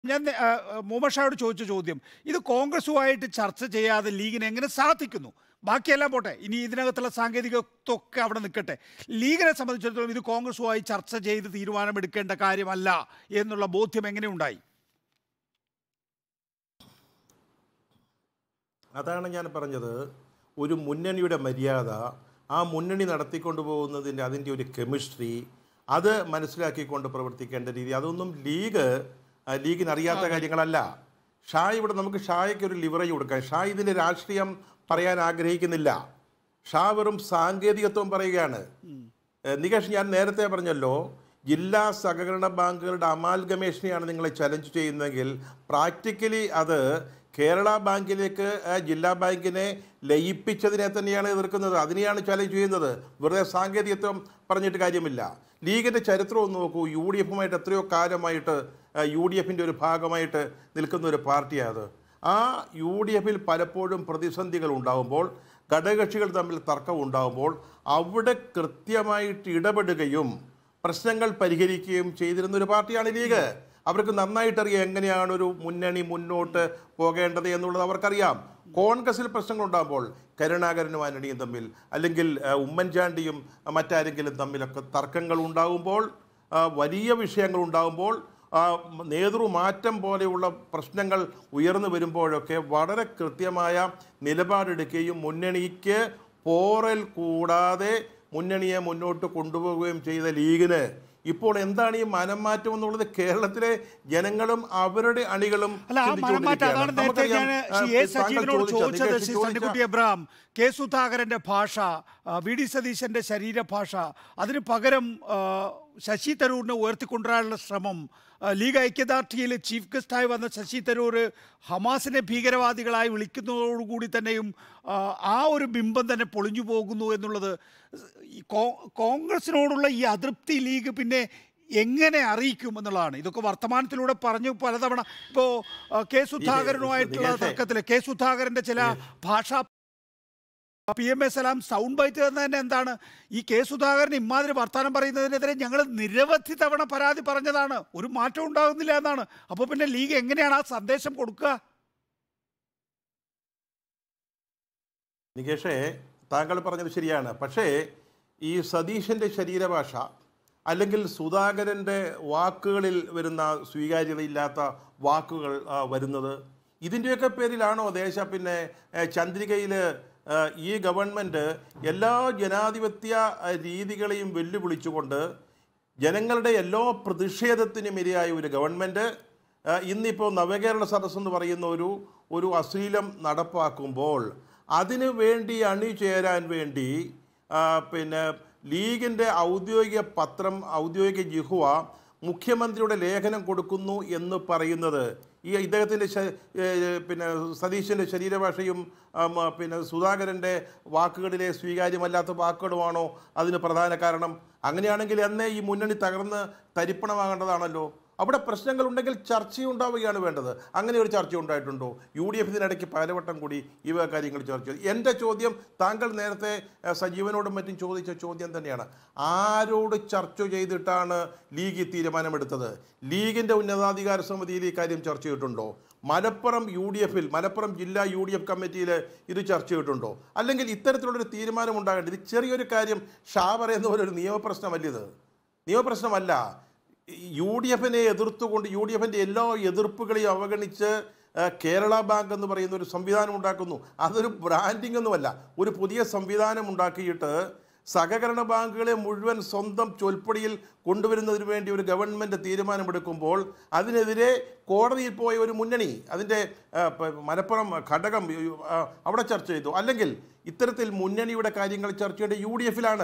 ഞാൻ ആ, മുഹമ്മദ് ഷായോട് ചോദിച്ച ചോദ്യം ഇത് കോൺഗ്രസുമായിട്ട് ചർച്ച ചെയ്യാതെ ലീഗിന് എങ്ങനെ സാധിക്കുന്നു ബാക്കിയെല്ലാം പോട്ടെ ഇനി ഇതിനകത്തുള്ള സാങ്കേതികത്വമൊക്കെ അവിടെ നിൽക്കട്ടെ ലീഗിനെ സംബന്ധിച്ചിടത്തോളം ഇത് കോൺഗ്രസുമായി ചർച്ച ചെയ്ത് തീരുമാനമെടുക്കേണ്ട കാര്യമല്ല എന്നുള്ള ബോധ്യം എങ്ങനെ ഉണ്ടായി അതാണ് ഞാൻ പറഞ്ഞത് ഒരു മുന്നണിയുടെ മര്യാദ ആ മുന്നണി നടത്തിക്കൊണ്ടു പോകുന്നതിൻ്റെ അതിൻ്റെ ഒരു കെമിസ്ട്രി അത് മനസ്സിലാക്കിക്കൊണ്ട് പ്രവർത്തിക്കേണ്ട രീതി അതൊന്നും ലീഗ് ആ, ലീഗിന് അറിയാത്ത കാര്യങ്ങളല്ല ഷാ ഇവിടെ നമുക്ക് ഷായ്ക്ക് ഒരു ലിവറേജ് കൊടുക്കാം ഷാ ഇതിൻ്റെ രാഷ്ട്രീയം പറയാൻ ആഗ്രഹിക്കുന്നില്ല ഷാ വെറും സാങ്കേതികത്വം പറയുകയാണ് ഏഹ് നികേഷ് ഞാൻ നേരത്തെ പറഞ്ഞല്ലോ ജില്ലാ സഹകരണ ബാങ്കുകളുടെ അമാൽഗമേഷനെയാണ് നിങ്ങൾ ചലഞ്ച് ചെയ്യുന്നതെങ്കിൽ പ്രാക്ടിക്കലി അത് കേരള ബാങ്കിലേക്ക് ആ ജില്ലാ ബാങ്കിനെ ലയിപ്പിച്ചതിനെ തന്നെയാണ് എതിർക്കുന്നത് അതിനെയാണ് ചലഞ്ച് ചെയ്യുന്നത് വെറുതെ സാങ്കേതികത്വം പറഞ്ഞിട്ട് കാര്യമില്ല ലീഗിൻ്റെ ചരിത്രം ഒന്ന് നോക്കൂ യു ഡി എഫുമായിട്ട് എത്രയോ കാലമായിട്ട് യു ഡി എഫിൻ്റെ ഒരു ഭാഗമായിട്ട് നിൽക്കുന്ന ഒരു പാർട്ടിയാണ് അത് ആ യു ഡി എഫിൽ പലപ്പോഴും പ്രതിസന്ധികൾ ഉണ്ടാകുമ്പോൾ ഘടകകക്ഷികൾ തമ്മിൽ തർക്കം ഉണ്ടാകുമ്പോൾ അവിടെ കൃത്യമായിട്ട് ഇടപെടുകയും പ്രശ്നങ്ങൾ പരിഹരിക്കുകയും ചെയ്തിരുന്ന ഒരു പാർട്ടിയാണ് ലീഗ് അവർക്ക് നന്നായിട്ടറിയാം എങ്ങനെയാണ് ഒരു മുന്നണി മുന്നോട്ട് പോകേണ്ടത് എന്നുള്ളത് അവർക്കറിയാം കോൺഗ്രസിൽ പ്രശ്നങ്ങൾ ഉണ്ടാകുമ്പോൾ കരുണാകരനും ആന്റണിയും തമ്മിൽ അല്ലെങ്കിൽ ആ, ഉമ്മൻചാണ്ടിയും ആ, മറ്റാരെങ്കിലും തമ്മിലൊക്കെ തർക്കങ്ങൾ ഉണ്ടാകുമ്പോൾ ആ, വലിയ വിഷയങ്ങൾ ഉണ്ടാകുമ്പോൾ ആ, നേതൃമാറ്റം പോലെയുള്ള പ്രശ്നങ്ങൾ ഉയർന്നു വരുമ്പോഴൊക്കെ വളരെ കൃത്യമായ നിലപാടെടുക്കുകയും മുന്നണിക്ക് പോറൽ കൂടാതെ മുന്നണിയെ മുന്നോട്ട് കൊണ്ടുപോവുകയും ചെയ്ത ലീഗിന് ഇപ്പോൾ എന്താണ് ഈ മനംമാറ്റം എന്നുള്ളത് കേരളത്തിലെ ജനങ്ങളും അവരുടെ അണികളും അല്ല ആ മനംമാറ്റം അതാണ് നേരത്തെ ഞാൻ ശ്രീ എ സജീവനോട് ചോദിച്ചത് ശ്രീ സണ്ണിക്കുട്ടി എബ്രഹാം കെ സുധാകരന്റെ ഭാഷ ആ, വി ഡി സതീശന്റെ ശരീരഭാഷ അതിന് പകരം ആ, ശശി തരൂരിനെ ഉയർത്തിക്കൊണ്ടുവരാനുള്ള ശ്രമം ആ, ലീഗ് ഐക്യദാർഢ്യയിൽ ചീഫ് ഗസ്റ്റായി വന്ന ശശി തരൂർ ഹമാസിനെ ഭീകരവാദികളായി വിളിക്കുന്നതോടുകൂടി തന്നെയും ആ, ആ ഒരു ബിംബം തന്നെ പൊളിഞ്ഞു പോകുന്നു എന്നുള്ളത് ഈ കോ- കോൺഗ്രസിനോടുള്ള ഈ അതൃപ്തി ലീഗ് പിന്നെ എങ്ങനെ അറിയിക്കും എന്നുള്ളതാണ് ഇതൊക്കെ വർത്തമാനത്തിലൂടെ പറഞ്ഞു പലതവണ ഇപ്പോൾ കെ സുധാകരനുമായിട്ടുള്ള നികേഷേ. തർക്കത്തിൽ കെ സുധാകരന്റെ ചില ഭാഷാ P M A Salam sound bite തന്നെ എന്താണ് ഈ കെ സുധാകരൻ ഇമാതിരി വർത്തമാനം പറയുന്നതിനെതിരെ ഞങ്ങൾ നിരവധി തവണ പരാതി പറഞ്ഞതാണ് ഒരു മാറ്റം ഉണ്ടാകുന്നില്ല എന്നാണ് അപ്പോൾ പിന്നെ ലീഗ് എങ്ങനെയാണ് ആ സന്ദേശം കൊടുക്കുക നികേഷേ താങ്കൾ പറഞ്ഞത് ശരിയാണ് പക്ഷേ ഈ സതീശൻ്റെ ശരീരഭാഷ അല്ലെങ്കിൽ സുധാകരൻ്റെ വാക്കുകളിൽ വരുന്ന സ്വീകാര്യതയില്ലാത്ത വാക്കുകൾ ആ, വരുന്നത് ഇതിൻ്റെയൊക്കെ പേരിലാണോ ദേശ പിന്നെ ചന്ദ്രികയിൽ ഈ ഗവൺമെൻറ് എല്ലാ ജനാധിപത്യ ആ, രീതികളെയും വെല്ലുവിളിച്ചുകൊണ്ട് ജനങ്ങളുടെ എല്ലാ പ്രതിഷേധത്തിനും ഇരയായ ഒരു ഗവൺമെൻറ് ഇന്നിപ്പോൾ നവകേരള സദസ്സ് എന്ന് പറയുന്ന ഒരു ഒരു അശ്ലീലം നടപ്പാക്കുമ്പോൾ അതിനു വേണ്ടി അണിചേരാൻ വേണ്ടി ആ, പിന്നെ ലീഗിൻ്റെ ഔദ്യോഗിക പത്രം ഔദ്യോഗിക ജിഹുവ മുഖ്യമന്ത്രിയുടെ ലേഖനം കൊടുക്കുന്നു എന്ന് പറയുന്നത് ഈ ഇദ്ദേഹത്തിൻ്റെ ശ- ഏ, പിന്നെ സതീശൻ്റെ ശരീരഭാഷയും ആം, പിന്നെ സുധാകരൻ്റെ വാക്കുകളിലെ സ്വീകാര്യമല്ലാത്ത വാക്കുകളുമാണോ അതിന് പ്രധാന കാരണം അങ്ങനെയാണെങ്കിൽ എന്നേ ഈ മുന്നണി തകർന്ന് തരിപ്പണമാകേണ്ടതാണല്ലോ അവിടെ പ്രശ്നങ്ങളുണ്ടെങ്കിൽ ചർച്ചയുണ്ടാവുകയാണ് വേണ്ടത് അങ്ങനെ ഒരു ചർച്ച ഉണ്ടായിട്ടുണ്ടോ യു ഡി എഫ് ഇതിനിടയ്ക്ക് പലവട്ടം കൂടി ഇവ കാര്യങ്ങൾ ചർച്ച ചെയ്തു എൻ്റെ ചോദ്യം താങ്കൾ നേരത്തെ ഏഹ്, സജീവനോടും മറ്റും ചോദിച്ച ചോദ്യം തന്നെയാണ് ആരോട് ചർച്ച ചെയ്തിട്ടാണ് ലീഗ് ഈ തീരുമാനമെടുത്തത് ലീഗിൻ്റെ ഉന്നതാധികാര സമിതിയിൽ ഈ കാര്യം ചർച്ച ചെയ്തിട്ടുണ്ടോ മലപ്പുറം യു ഡി എഫിൽ മലപ്പുറം ജില്ലാ യു ഡി എഫ് കമ്മിറ്റിയിൽ ഇത് ചർച്ച ചെയ്തിട്ടുണ്ടോ അല്ലെങ്കിൽ ഇത്തരത്തിലുള്ളൊരു തീരുമാനം ഉണ്ടാകേണ്ടത് ഇത് ചെറിയൊരു കാര്യം ഷാ പറയുന്ന പോലെ ഒരു നിയമപ്രശ്നമല്ലിത് നിയമപ്രശ്നമല്ല യു ഡി എഫിനെ എതിർത്തുകൊണ്ട് യു ഡി എഫിൻ്റെ എല്ലാ എതിർപ്പുകളെയും അവഗണിച്ച് ആ, കേരള ബാങ്ക് എന്ന് പറയുന്ന ഒരു സംവിധാനം ഉണ്ടാക്കുന്നു അതൊരു ബ്രാൻഡിംഗ് ഒന്നുമല്ല ഒരു പുതിയ സംവിധാനം ഉണ്ടാക്കിയിട്ട് സഹകരണ ബാങ്കുകളെ മുഴുവൻ സ്വന്തം ചൊൽപ്പടിയിൽ കൊണ്ടുവരുന്നതിന് വേണ്ടി ഒരു ഗവൺമെൻറ് തീരുമാനമെടുക്കുമ്പോൾ അതിനെതിരെ കോടതിയിൽ പോയ ഒരു മുന്നണി അതിൻ്റെ ആ, പ- മലപ്പുറം ഘടകം ആ, അവിടെ ചർച്ച ചെയ്തു അല്ലെങ്കിൽ ഇത്തരത്തിൽ മുന്നണിയുടെ കാര്യങ്ങൾ ചർച്ച ചെയ്യേണ്ടത് യു ഡി എഫിലാണ്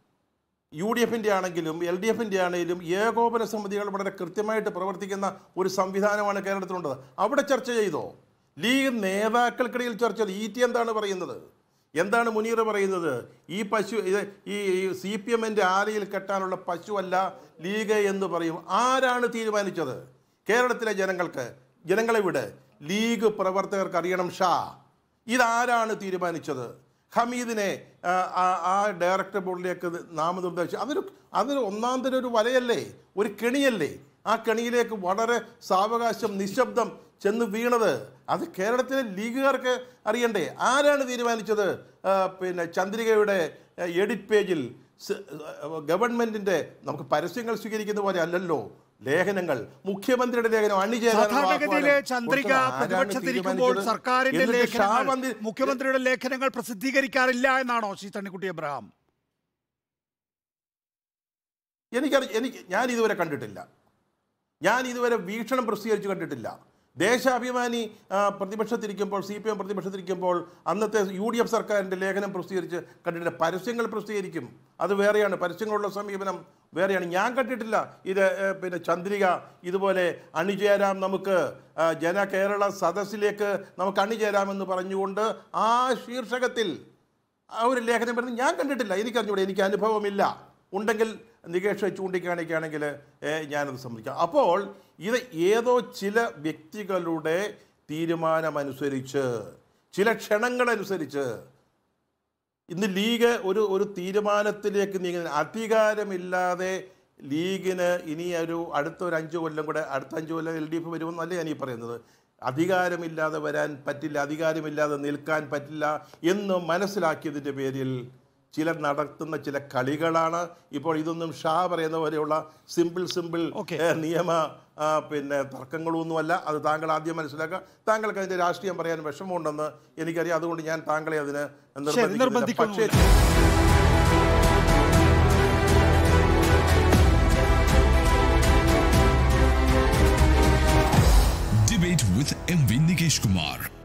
യു ഡി എഫിൻ്റെ ആണെങ്കിലും എൽ ഡി എഫിൻ്റെ ആണെങ്കിലും ഏകോപന സമിതികൾ വളരെ കൃത്യമായിട്ട് പ്രവർത്തിക്കുന്ന ഒരു സംവിധാനമാണ് കേരളത്തിലുള്ളത് അവിടെ ചർച്ച ചെയ്തോ ലീഗ് നേതാക്കൾക്കിടയിൽ ചർച്ച ചെയ്തു ഇ ടി എന്താണ് പറയുന്നത് എന്താണ് മുനീർ പറയുന്നത് ഈ പശു ഇത് ഈ സി പി എമ്മിൻ്റെ ആലയിൽ കെട്ടാനുള്ള പശുവല്ല ലീഗ് എന്ന് പറയും ആരാണ് തീരുമാനിച്ചത് കേരളത്തിലെ ജനങ്ങൾക്ക് ജനങ്ങളെ വിട് ലീഗ് പ്രവർത്തകർക്ക് അറിയണം ഷാ ഇതാരാണ് തീരുമാനിച്ചത് ഹമീദിനെ ആ, ആ ആ ഡയറക്ടർ ബോർഡിലേക്ക് ഇത് നാമനിർദ്ദേശിച്ചു അതൊരു അതൊരു ഒന്നാം തരം ഒരു വലയല്ലേ ഒരു കെണിയല്ലേ ആ കെണിയിലേക്ക് വളരെ സാവകാശം നിശബ്ദം ചെന്ന് വീണത് അത് കേരളത്തിലെ ലീഗുകാർക്ക് അറിയണ്ടേ ആരാണ് തീരുമാനിച്ചത് ആ, പിന്നെ ചന്ദ്രികയുടെ ആ, എഡിറ്റ് പേജിൽ സ്- ഗവൺമെന്റിന്റെ നമുക്ക് പരസ്യങ്ങൾ സ്വീകരിക്കുന്ന പോലെ അല്ലല്ലോ ലേഖനങ്ങൾ മുഖ്യമന്ത്രിയുടെ ലേഖനം അണിചേരാനുള്ള സാധാരണഗതിയിലെ ആഹ്വാനം ചന്ദ്രിക കൊടുത്തത് ആരാണ് പ്രതിപക്ഷത്തിരിക്കുമ്പോൾ തീരുമാനിച്ചത്? സർക്കാരിന്റെ എന്നിട്ട് ഷാ ലേഖനങ്ങൾ വന്നി- മുഖ്യമന്ത്രിയുടെ ലേഖനങ്ങൾ പ്രസിദ്ധീകരിക്കാറില്ല എന്നാണോ ശ്രീ തണ്ണിക്കുട്ടി എബ്രഹാം എനിക്കറി എനിക്ക് ഞാൻ ഇതുവരെ കണ്ടിട്ടില്ല ഞാൻ ഇതുവരെ വീക്ഷണം പ്രസിദ്ധീകരിച്ച് കണ്ടിട്ടില്ല ദേശാഭിമാനി ആ, പ്രതിപക്ഷത്തിരിക്കുമ്പോൾ സി പി എം പ്രതിപക്ഷത്തിരിക്കുമ്പോൾ അന്നത്തെ യു ഡി എഫ് സർക്കാരിൻ്റെ ലേഖനം പ്രസിദ്ധീകരിച്ച് കണ്ടിട്ടില്ല പരസ്യങ്ങൾ പ്രസിദ്ധീകരിക്കും അത് വേറെയാണ് പരസ്യങ്ങളുള്ള സമീപനം വേറെയാണ് ഞാൻ കണ്ടിട്ടില്ല ഇത് ഏ, പിന്നെ ചന്ദ്രിക ഇതുപോലെ അണിചേരാം നമുക്ക് ആ, ജന കേരള സദസ്സിലേക്ക് നമുക്ക് അണിചേരാമെന്ന് പറഞ്ഞുകൊണ്ട് ആ ശീർഷകത്തിൽ ആ ഒരു ലേഖനം വരുന്നത് ഞാൻ കണ്ടിട്ടില്ല എനിക്കറിഞ്ഞൂടെ എനിക്ക് അനുഭവമില്ല ഉണ്ടെങ്കിൽ നികേഷ് ചൂണ്ടിക്കാണിക്കുകയാണെങ്കിൽ ഏ, ഞാനത് സമ്മതിക്കാം അപ്പോൾ ഇത് ഏതോ ചില വ്യക്തികളുടെ തീരുമാനമനുസരിച്ച് ചില ക്ഷണങ്ങളനുസരിച്ച് ഇന്ന് ലീഗ് ഒരു ഒരു തീരുമാനത്തിലേക്ക് നീങ്ങുന്ന അധികാരമില്ലാതെ ലീഗിന് ഇനി ഒരു അടുത്ത ഒരു അഞ്ച് കൊല്ലം കൂടെ അടുത്ത അഞ്ച് കൊല്ലം എൽ ഡി എഫ് വരുമെന്നല്ല ഞാൻ ഈ പറയുന്നത് അധികാരമില്ലാതെ വരാൻ പറ്റില്ല അധികാരമില്ലാതെ നിൽക്കാൻ പറ്റില്ല എന്ന് മനസ്സിലാക്കിയതിൻ്റെ പേരിൽ ചിലർ നടത്തുന്ന ചില കളികളാണ് ഇപ്പോൾ ഇതൊന്നും ഷാ പറയുന്ന പോലെയുള്ള സിമ്പിൾ സിമ്പിൾ Okay. ഏ, നിയമ ആ, പിന്നെ തർക്കങ്ങളൊന്നുമല്ല അത് താങ്കൾ ആദ്യം മനസ്സിലാക്കുക താങ്കൾക്ക് അതിൻ്റെ രാഷ്ട്രീയം പറയാൻ വിഷമമുണ്ടെന്ന് എനിക്കറിയാം അതുകൊണ്ട് ഞാൻ താങ്കളെ അതിന് ശരി, നിർബന്ധിക്കുന്നില്ല. നിർബന്ധിക്കുന്നുമില്ല. പക്ഷേ Debate with MV Nikesh Kumar.